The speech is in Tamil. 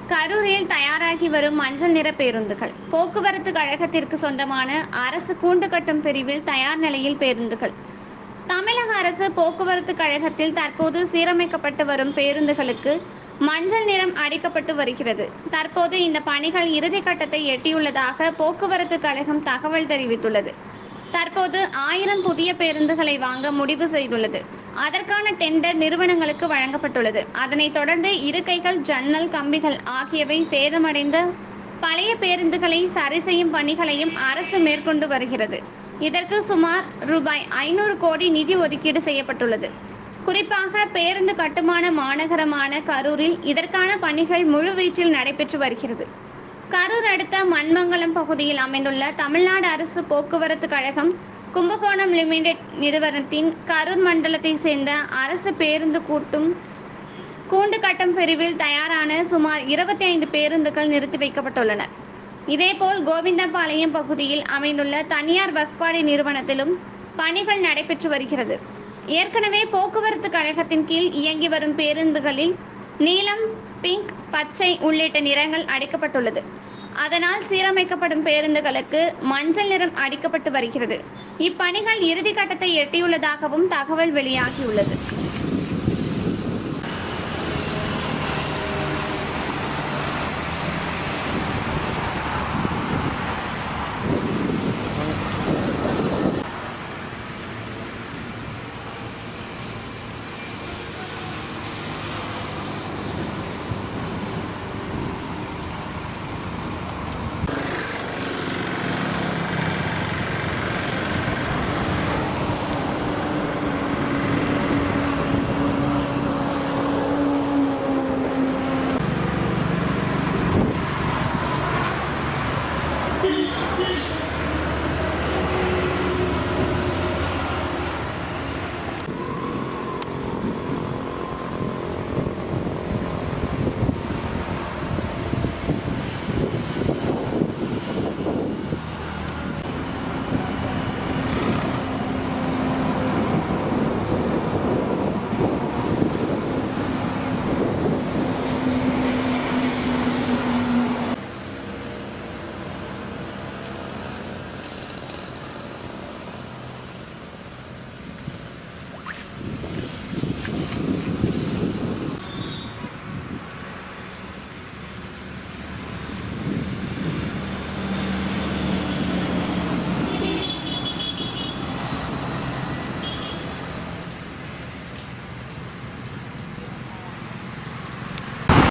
கரூரில் தயாராகி வரும் மஞ்சள் நிற பேருந்துகள் போக்குவரத்து கழகத்திற்கு சொந்தமான அரசு கூண்டு கட்டும் பிரிவில் தயார் நிலையில் பேருந்துகள் தமிழக அரசு போக்குவரத்து கழகத்தில் தற்போது சீரமைக்கப்பட்டு வரும் பேருந்துகளுக்கு மஞ்சள் நிறம் அடிக்கப்பட்டு வருகிறது தற்போது இந்த பணிகள் இறுதிக்கட்டத்தை எட்டியுள்ளதாக போக்குவரத்து கழகம் தகவல் தெரிவித்துள்ளது தற்போது ஆயிரம் புதிய பேருந்துகளை வாங்க முடிவு செய்துள்ளது அதற்கான டெண்டர் நிறுவனங்களுக்கு வழங்கப்பட்டுள்ளது அதனைத் தொடர்ந்து இருக்கைகள் ஜன்னல் கம்பிகள் ஆகியவை சேதமடைந்த பழைய பேருந்துகளை சரி செய்யும் பணிகளையும் அரசு மேற்கொண்டு வருகிறது இதற்கு சுமார் ரூபாய் ஐநூறு கோடி நிதி ஒதுக்கீடு செய்யப்பட்டுள்ளது குறிப்பாக பேருந்து கட்டுமான மாநகரமான கரூரில் இதற்கான பணிகள் முழுவீச்சில் நடைபெற்று வருகிறது கரூர் அடுத்த மண்மங்கலம் பகுதியில் அமைந்துள்ள தமிழ்நாடு அரசு போக்குவரத்து கழகம் கும்பகோணம் லிமிடெட் நிறுவனத்தின் கரூர் மண்டலத்தை சேர்ந்த அரசு பேருந்து கூட்டும் கூண்டு கட்டும் பிரிவில் தயாரான சுமார் இருபத்தி ஐந்து பேருந்துகள் நிறுத்தி வைக்கப்பட்டுள்ளன இதேபோல் கோவிந்தபாளையம் பகுதியில் அமைந்துள்ள தனியார் பஸ்பாடி நிறுவனத்திலும் பணிகள் நடைபெற்று வருகிறது ஏற்கனவே போக்குவரத்து கழகத்தின் கீழ் இயங்கி வரும் பேருந்துகளில் நீலம் பிங்க் பச்சை உள்ளிட்ட நிறங்கள் அடிக்கப்பட்டுள்ளது அதனால் சீரமைக்கப்படும் பேருந்துகளுக்கு மஞ்சள் நிறம் அடிக்கப்பட்டு வருகிறது இப்பணிகள் இறுதிக்கட்டத்தை எட்டியுள்ளதாகவும் தகவல் வெளியாகியுள்ளது